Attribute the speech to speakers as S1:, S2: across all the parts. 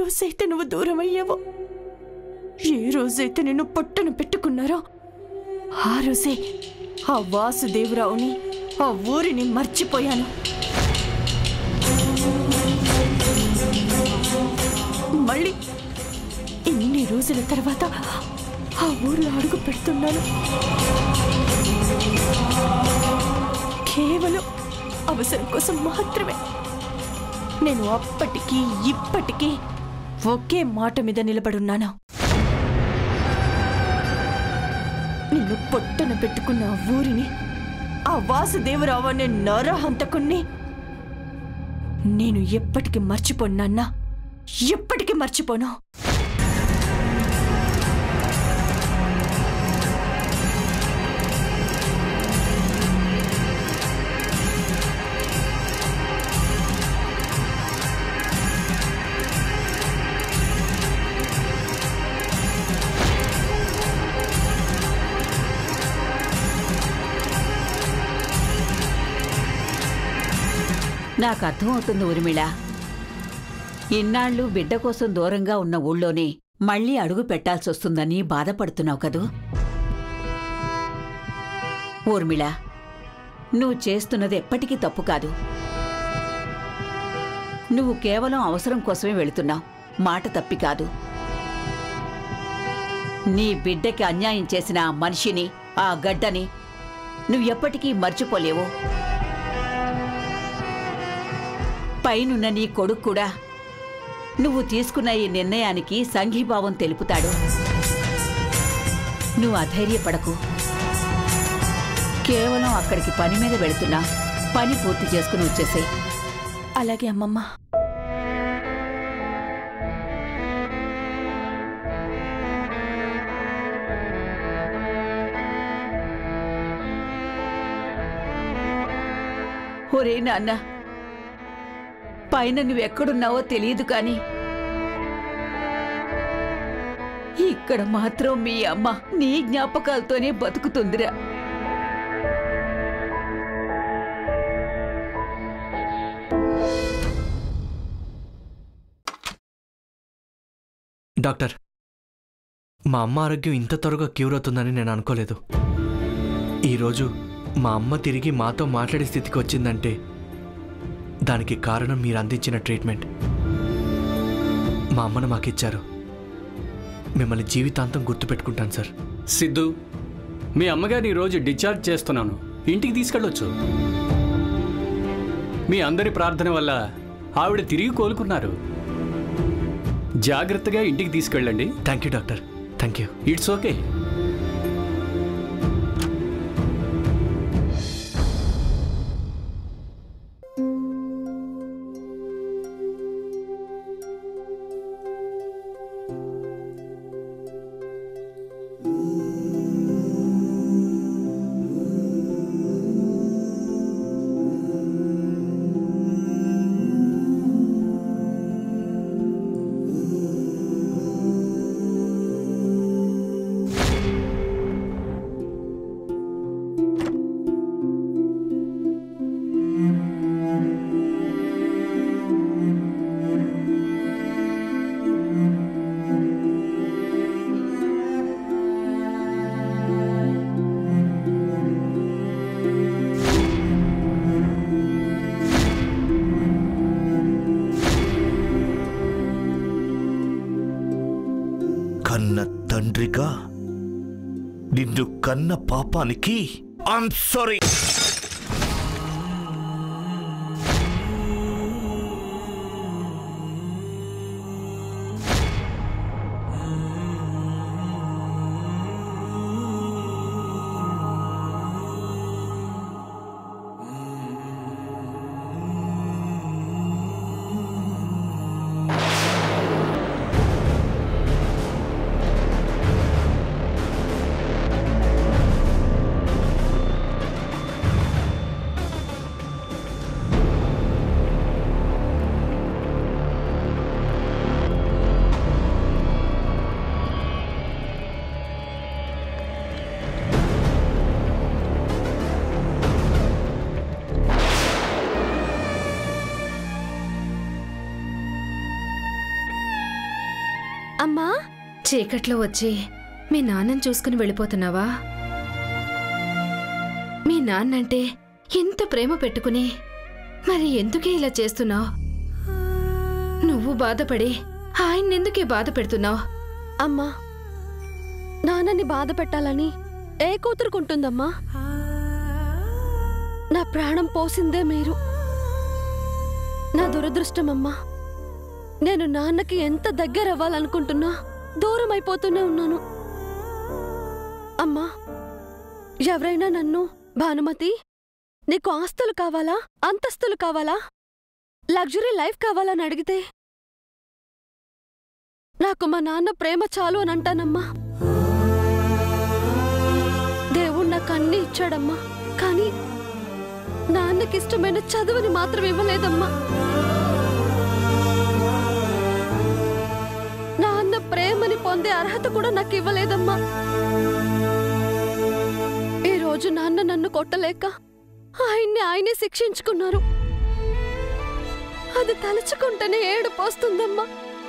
S1: రోజైతే నువ్వు దూరం అయ్యావో ఏ రోజైతే నిన్ను పొట్టను పెట్టుకున్నారో ఆ రోజే ఆ వాసుదేవరావుని ఆ ఊరిని మర్చిపోయాను మళ్ళీ ఇన్ని రోజుల తర్వాత ఆ ఊర్లో అడుగు పెడుతున్నాను కేవలం అవసరం కోసం మాత్రమే నేను అప్పటికి ఇప్పటికీ ఒకే మాట మీద నిలబడున్నాను నిన్ను పొట్టన పెట్టుకున్న ఆ ఊరిని ఆ వాసుదేవరావు అనే నరహంతకుణ్ణి నేను ఎప్పటికీ మర్చిపోను నాన్న ఎప్పటికీ మర్చిపోను
S2: నాకు అర్థమవుతుంది ఉరిమిళ ఇన్నాళ్ళు బిడ్డ కోసం దూరంగా ఉన్న ఊళ్ళోనే మళ్ళీ అడుగు పెట్టాల్సొస్తుందని బాధపడుతున్నావు కదూ ఊర్మిళ నువ్వు చేస్తున్నది ఎప్పటికీ తప్పు కాదు నువ్వు కేవలం అవసరం కోసమే వెళుతున్నావు మాట తప్పి కాదు నీ బిడ్డకి అన్యాయం చేసిన ఆ మనిషిని ఆ గడ్డని నువ్వు ఎప్పటికీ మర్చిపోలేవు పైనున్న నీ కొడుకు కూడా నువ్వు తీసుకున్న ఈ నిర్ణయానికి సంఘీభావం తెలుపుతాడు నువ్వు అధైర్యపడకు కేవలం అక్కడికి పని మీద వెళుతున్నా పని పూర్తి చేసుకుని వచ్చేసేయ్
S1: అలాగే అమ్మమ్మ
S2: ఒరే నాన్న పైన నువ్వెక్కడున్నావో తెలియదు కాని ఇక్కడ మాత్రం మీ అమ్మ నీ జ్ఞాపకాలతోనే బతుకుతుందిరా
S3: డాక్టర్ మా అమ్మ ఆరోగ్యం ఇంత త్వరగా క్యూర్ అవుతుందని నేను అనుకోలేదు ఈరోజు మా అమ్మ తిరిగి మాతో మాట్లాడే స్థితికి వచ్చిందంటే దానికి కారణం మీరు అందించిన ట్రీట్మెంట్ మా అమ్మను మాకిచ్చారు మిమ్మల్ని జీవితాంతం గుర్తుపెట్టుకుంటాను సార్
S4: సిద్ధు మీ అమ్మగారిని ఈరోజు డిశ్చార్జ్ చేస్తున్నాను ఇంటికి తీసుకెళ్ళొచ్చు మీ అందరి ప్రార్థన వల్ల ఆవిడ తిరిగి కోలుకున్నారు జాగ్రత్తగా ఇంటికి తీసుకెళ్ళండి
S3: thank you doctor thank you
S4: it's okay
S5: కన్న తండ్రిగా నిన్ను కన్న పాపానికి ఐమ్ సారీ
S6: అమ్మా చీకట్లో వచ్చి మీ నాన్నని చూసుకుని వెళ్ళిపోతున్నావా మీ నాన్నంటే ఎంత ప్రేమ పెట్టుకుని మరి ఎందుకే ఇలా చేస్తున్నావు నువ్వు బాధపడి ఆయన్నెందుకే బాధ పెడుతున్నావు
S7: అమ్మా నాన్నని బాధ పెట్టాలని ఏ కూతురుకుంటుందమ్మా నా ప్రాణం పోసిందే మీరు నా దురదృష్టమమ్మా నేను నాన్నకి ఎంత దగ్గర అవ్వాలనుకుంటున్నా దూరం అయిపోతూనే ఉన్నాను అమ్మా ఎవరైనా నన్ను భానుమతి నీకు ఆస్తులు కావాలా అంతస్తులు కావాలా లగ్జరీ లైఫ్ కావాలని అడిగితే నాకు మా నాన్న ప్రేమ చాలు అని అంటానమ్మా దేవుడు నాకు అన్ని ఇచ్చాడమ్మా కానీ నాన్నకిష్టమైన చదువుని మాత్రం ఇవ్వలేదమ్మా నాన్న ప్రేమని పొందే అర్హత కూడా నాకు ఇవ్వలేదమ్మా ఈ రోజు నాన్న నన్ను కొట్టలేక ఆయన్ని ఆయనే శిక్షించుకున్నారు అది తలుచుకుంటేనే ఏడు పోస్తుందమ్మా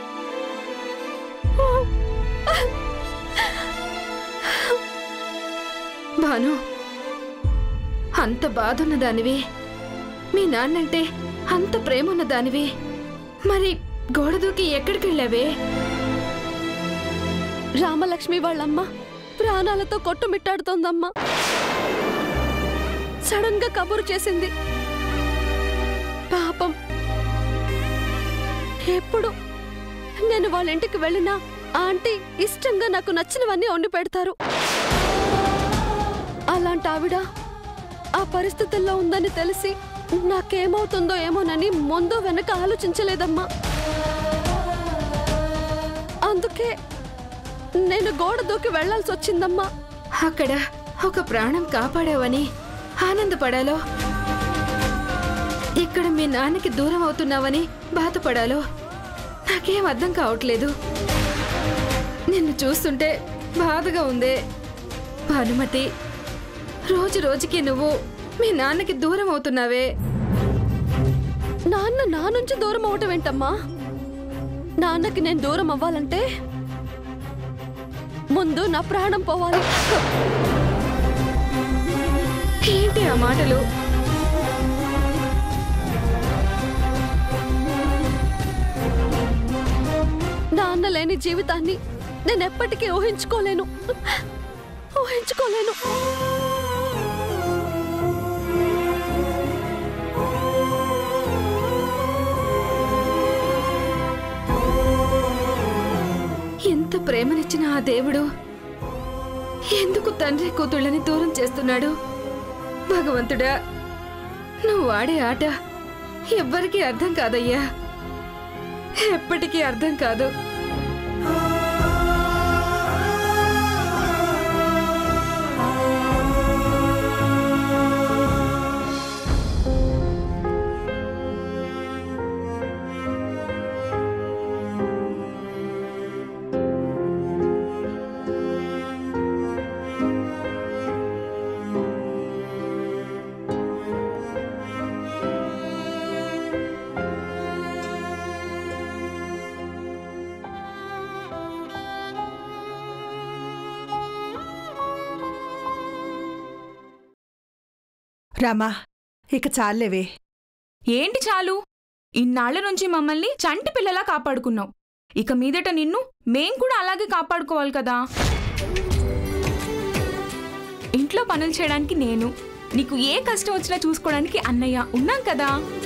S6: భాను అంత బాధున్న దానివి మీ నాన్నంటే అంత ప్రేమ ఉన్న దానివి మరి గోడ దూకి ఎక్కడికి వెళ్ళావే
S7: రామలక్ష్మి వాళ్ళమ్మ ప్రాణాలతో కొట్టుమిట్టాడుతోందమ్మా సడన్ గా కబురు చేసింది పాపం ఎప్పుడు నేను వాళ్ళ ఇంటికి వెళ్ళినా ఆంటీ ఇష్టంగా నాకు నచ్చినవన్నీ వండి పెడతారు అలాంటి ఆవిడ ఆ పరిస్థితుల్లో ఉందని తెలిసి నాకేమవుతుందో ఏమోనని ముందు వెనక ఆలోచించలేదమ్మా అందుకే నేను గోడ దూకి వెళ్లాల్సి వచ్చిందమ్మా
S6: అక్కడ ఒక ప్రాణం కాపాడావని ఆనందపడాలో ఇక్కడ మీ నాన్నకి దూరం అవుతున్నావని బాధపడాలో నాకేం అర్థం కావట్లేదు నిన్ను చూస్తుంటే బాధగా ఉందే భానుమతి రోజు రోజుకి నువ్వు మీ నాన్నకి దూరం అవుతున్నావే
S7: నాన్న నా నుంచి దూరం అవటం ఏంటమ్మా నాన్నకి నేను దూరం అవ్వాలంటే ముందు నా ప్రాణం పోవాలి
S6: ఏంటి ఆ మాటలు
S7: నాన్న లేని జీవితాన్ని నేను ఎప్పటికీ ఊహించుకోలేను ఊహించుకోలేను
S6: ఎంత ప్రేమనిచ్చిన ఆ దేవుడు ఎందుకు తండ్రి కూతుళ్ళని దూరం చేస్తున్నాడు భగవంతుడా నువ్వు ఆడే ఆట ఎవ్వరికీ అర్థం కాదయ్యా ఎప్పటికీ అర్థం కాదు
S8: రామా ఇక చాలేవే
S9: ఏంటి చాలు ఇన్నాళ్ల నుంచి మమ్మల్ని చంటి పిల్లలా కాపాడుకున్నావు ఇక మీదట నిన్ను మేం కూడా అలాగే కాపాడుకోవాలి కదా ఇంట్లో పనులు చేయడానికి నేను నీకు ఏ కష్టం వచ్చినా చూసుకోవడానికి అన్నయ్య ఉన్నాం కదా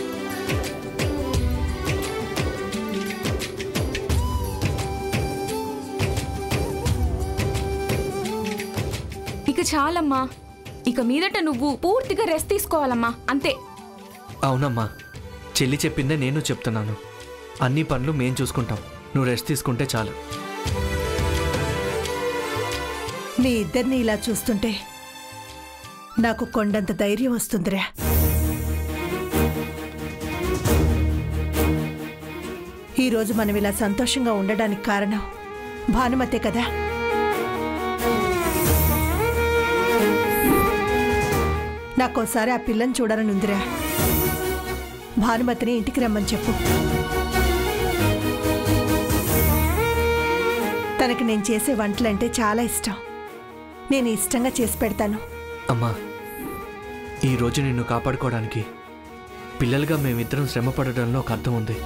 S9: ఇక చాలమ్మా ఇక మీదట నువ్వు పూర్తిగా రెస్ట్ తీసుకోవాలమ్మా అంతే
S3: అవునమ్మా చెల్లి చెప్పిందే నేను చెప్తున్నాను అన్ని పనులు మేం చూసుకుంటాం నువ్వు రెస్ట్ తీసుకుంటే చాలు
S8: మీ ఇద్దరిని ఇలా చూస్తుంటే నాకు కొండంత ధైర్యం వస్తుందిరా ఈరోజు మనం ఇలా సంతోషంగా ఉండడానికి కారణం భానుమతే కదా నాకోసారి ఆ పిల్లని చూడాలని ఉందిరా భానుమతిని ఇంటికి రమ్మని చెప్పు తనకి నేను చేసే వంటలంటే చాలా ఇష్టం నేను ఇష్టంగా చేసి పెడతాను
S3: అమ్మా ఈరోజు నిన్ను కాపాడుకోవడానికి పిల్లలుగా మేమిద్దరం శ్రమ పడడంలో ఒక అర్థం ఉంది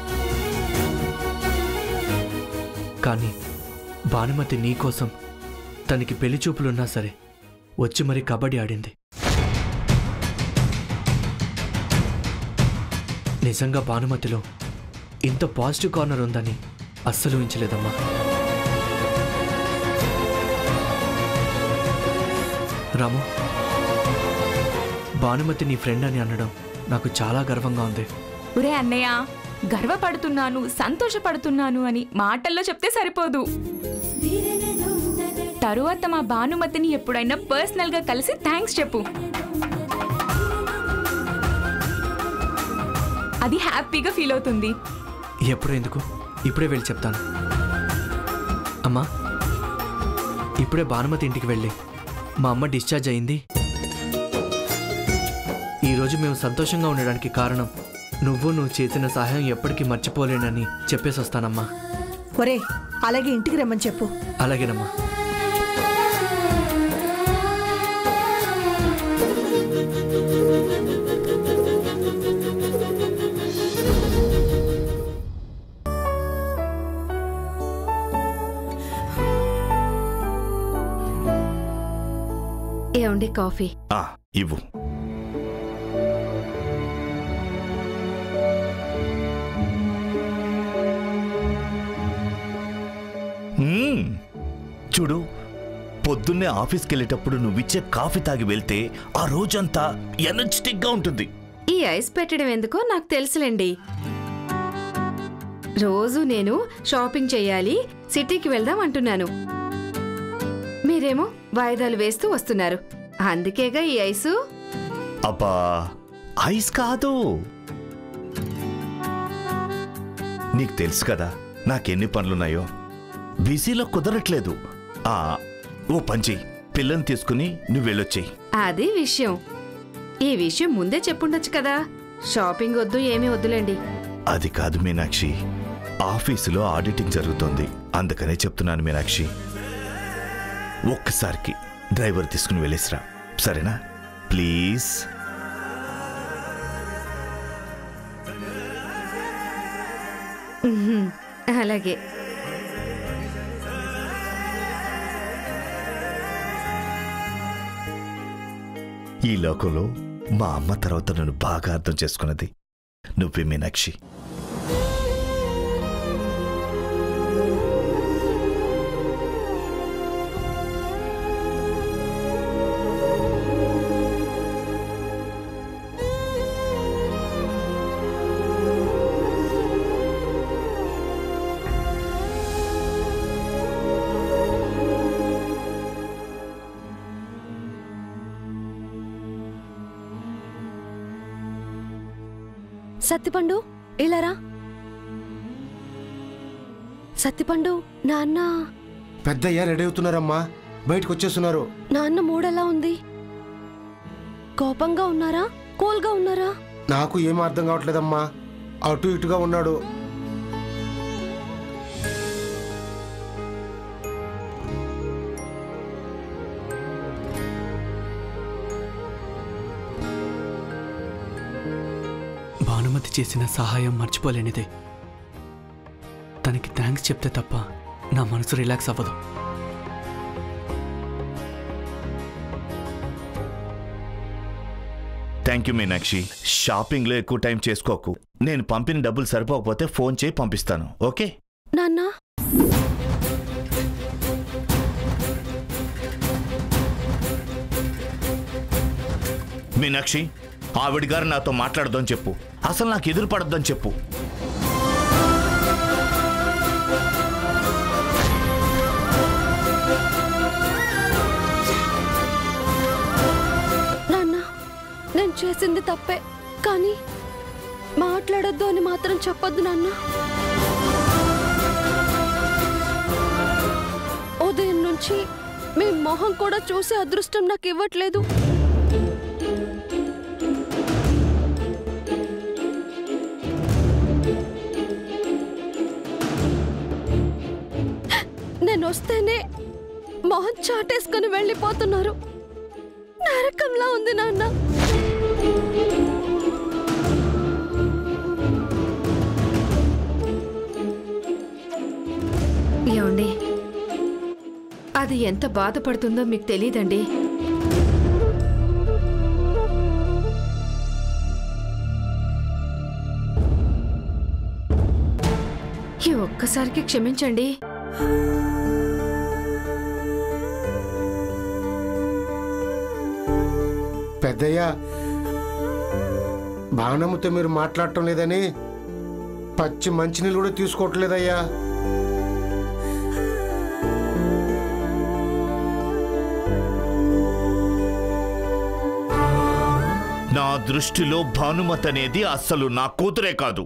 S3: కానీ భానుమతి నీకోసం తనకి పెళ్లి చూపులున్నా సరే వచ్చి మరి కబడ్డీ ఆడింది నిజంగా భానుమతిలో ఇంత పాజిటివ్ కార్నర్ ఉందని అస్సలు ఊహించలేదమ్మా రాము భానుమతి నీ ఫ్రెండ్ అని అనడం నాకు చాలా గర్వంగా ఉంది
S9: ఒరే అన్నయ్య గర్వపడుతున్నాను సంతోషపడుతున్నాను అని మాటల్లో చెప్తే సరిపోదు తరువాత మా భానుమతిని ఎప్పుడైనా పర్సనల్ గా కలిసి థ్యాంక్స్ చెప్పు అది హ్యాపీగా ఫీల్ అవుతుంది
S3: ఎప్పుడు ఎందుకు ఇప్పుడే వెళ్ళి చెప్తాను అమ్మా ఇప్పుడే భానుమతి ఇంటికి వెళ్ళి మా అమ్మ డిశ్చార్జ్ అయింది ఈరోజు మేము సంతోషంగా ఉండడానికి కారణం నువ్వు నువ్వు చేసిన సహాయం ఎప్పటికీ మర్చిపోలేనని చెప్పేసి వస్తానమ్మా
S8: ఒరే అలాగే ఇంటికి రమ్మని చెప్పు
S3: అలాగేనమ్మా
S6: ఏమండి కాఫీ
S5: ఆ, ఇవ్వు మ్మ్. చూడు పొద్దున్నే ఆఫీస్కి వెళ్ళేటప్పుడు నువ్విచ్చే కాఫీ తాగి వెళ్తే ఆ రోజంతా ఎనర్జెటిక్గా ఉంటుంది
S6: ఈ ఐస్ పెట్టడం ఎందుకో నాకు తెలుసులేండి రోజు నేను షాపింగ్ చేయాలి సిటీకి వెళ్దాం అంటున్నాను మీరేమో వాయిదాలు వేస్తూ వస్తున్నారు అందుకేగా ఈ ఐసు
S5: అబ్బా ఐస్ కాదు నీకు తెలుసు కదా నాకెన్ని పనులున్నాయో బిజీలో కుదరట్లేదు ఆ ఓ పంచి పిల్లని తీసుకుని నువ్వు వెళ్ళొచ్చేయి
S6: అది విషయం ఈ విషయం ముందే చెప్పుండొచ్చు కదా షాపింగ్ వద్దు ఏమీ వద్దులేండి
S5: అది కాదు మీనాక్షి ఆఫీసులో ఆడిటింగ్ జరుగుతోంది అందుకనే చెప్తున్నాను మీనాక్షి ఒక్కసారికి డ్రైవర్ తీసుకుని వెళ్ళేసిరా సరేనా ప్లీజ్
S6: ఉహుం, అలాగే
S5: ఈ లోకంలో మా అమ్మ తర్వాత నన్ను బాగా అర్థం చేసుకున్నది నువ్వే మీనాక్షి
S7: సత్తిపండు ఇలారా సత్తిపండు నాన్న
S10: పెద్దయ్య రెడీ అవుతున్నారమ్మా బయటకు వచ్చేస్తున్నారు
S7: నాన్న మూడెలా ఉంది కోపంగా ఉన్నారా కూల్గా ఉన్నారా
S10: నాకు ఏం అర్థం కావట్లేదమ్మా అటు ఇటుగా ఉన్నాడు
S3: భానుమతి చేసిన సహాయం మర్చిపోలేనిదే తనకి థ్యాంక్స్ చెప్తే తప్ప నా మనసు రిలాక్స్ అవ్వదు
S5: థ్యాంక్ యూ మీనాక్షి షాపింగ్లో ఎక్కువ టైం చేసుకోకు నేను పంపిన డబ్బులు సరిపోకపోతే ఫోన్ చేయి పంపిస్తాను ఓకే
S7: నాన్న
S5: మీనాక్షి ఆవిడ గారు నాతో మాట్లాడదని చెప్పు అసలు నాకు ఎదురు పడద్దని చెప్పు
S7: నాన్న నేను చేసింది తప్పే కానీ మాట్లాడొద్దు అని మాత్రం చెప్పొద్దు నాన్న ఉదయం నుంచి మీ మొహం కూడా చూసే అదృష్టం నాకు ఇవ్వట్లేదు నేను మీరొస్తేనే మొహం చాటేసుకుని వెళ్ళిపోతున్నారు నరకంలా ఉంది నాన్న
S6: ఏమండి అది ఎంత బాధపడుతుందో మీకు తెలియదండి ఈ ఒక్కసారికి క్షమించండి
S10: పెద్దయ్య బాణముతో మీరు మాట్లాడటం లేదని పచ్చి మంచినీళ్ళు కూడా తీసుకోవట్లేదయ్యా
S5: నా దృష్టిలో భానుమతి అనేది అస్సలు నా కూతురే కాదు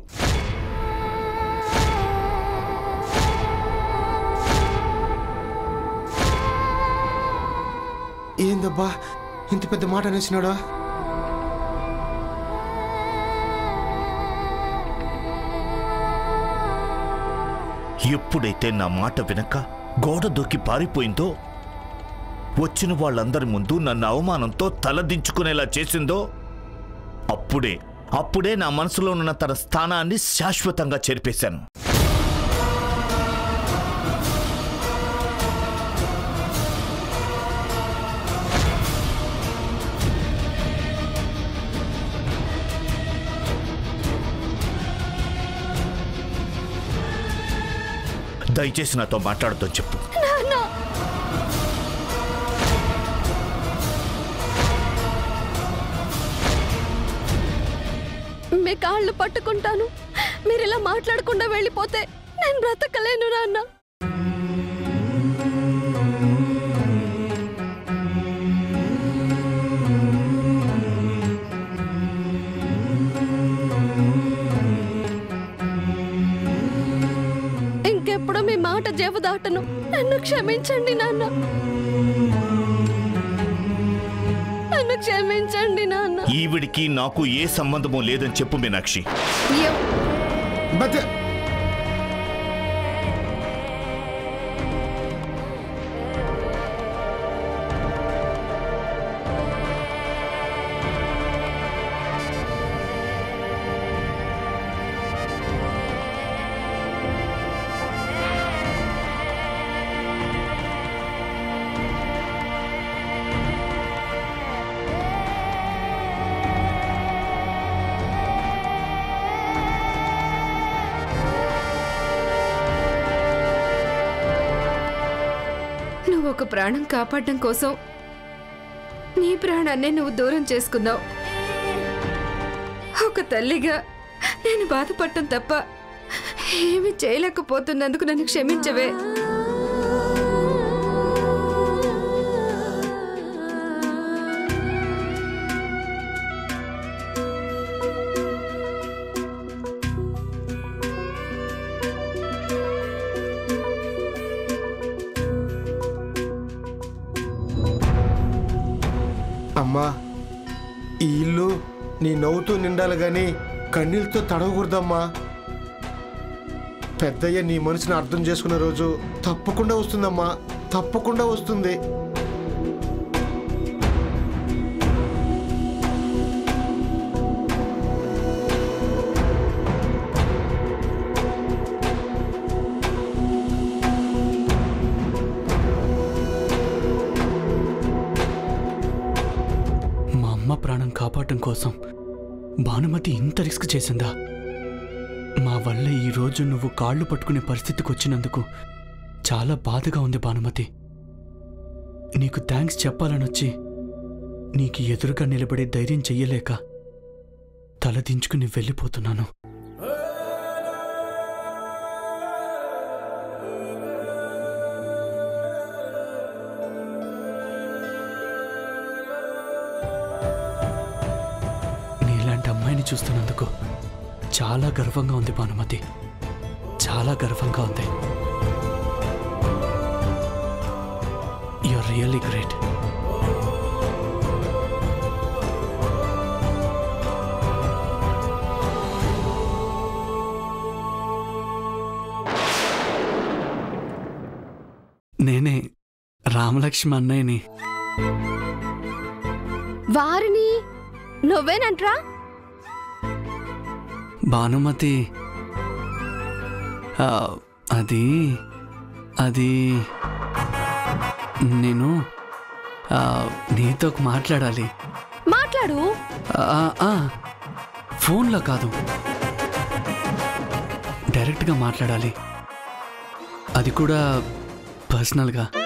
S10: ఏందబ్బా ఇంత పెద్ద మాట అనేసినాడా
S5: ఎప్పుడైతే నా మాట వినక గోడ దూకి పారిపోయిందో వచ్చిన వాళ్ళందరి ముందు నన్ను అవమానంతో తలదించుకునేలా చేసిందో అప్పుడే అప్పుడే నా మనసులో ఉన్న తన స్థానాన్ని శాశ్వతంగా చేర్పేశాను దయచేసి నాతో మాట్లాడుతూ చెప్పు
S7: మీ కాళ్ళు పట్టుకుంటాను మీరు ఇలా మాట్లాడకుండా వెళ్ళిపోతే నేను బ్రతకలేను నాన్న ఇంకెప్పుడు మీ మాట జేవు దాటను నన్ను క్షమించండి నాన్న నన్ను క్షమించండి నాన్న
S5: ఈవిడికి నాకు ఏ సంబంధము లేదని చెప్పు మీనాక్షి
S10: బతే
S6: నువ్వు ఒక ప్రాణం కాపాడడం కోసం నీ ప్రాణాన్నే నువ్వు దూరం చేసుకున్నావు ఒక తల్లిగా నేను బాధపడటం తప్ప ఏమీ చేయలేకపోతున్నందుకు నన్ను క్షమించవే
S10: అమ్మా ఈ ఇల్లు నీ నవ్వుతూ నిండాలి గాని కన్నీళ్ళతో తడవకూడదమ్మా పెద్దయ్య నీ మనసుని అర్థం చేసుకునే రోజు తప్పకుండా వస్తుందమ్మా తప్పకుండా వస్తుంది
S3: మా అమ్మ ప్రాణం కాపాడటం కోసం భానుమతి ఇంత రిస్క్ చేసిందా మా వల్ల ఈరోజు నువ్వు కాళ్ళు పట్టుకునే పరిస్థితికి వచ్చినందుకు చాలా బాధగా ఉంది భానుమతి నీకు థ్యాంక్స్ చెప్పాలనొచ్చి నీకు ఎదురుగా నిలబడే ధైర్యం చెయ్యలేక తలదించుకుని వెళ్ళిపోతున్నాను నీలాంటి అమ్మాయిని చూస్తున్నందుకు చాలా గర్వంగా ఉంది భానుమతి చాలా గర్వంగా ఉంది యూఆర్ రియల్లీ గ్రేట్
S11: నేనే రామలక్ష్మి అన్నయ్యని
S7: వారిని నువ్వేనంట్రా
S11: భానుమతి ఆ, అది అది నేను ఆ, నీతో మాట్లాడాలి
S7: మాట్లాడు
S11: ఆ, ఆ, ఫోన్లో కాదు డైరెక్ట్గా మాట్లాడాలి అది కూడా పర్సనల్గా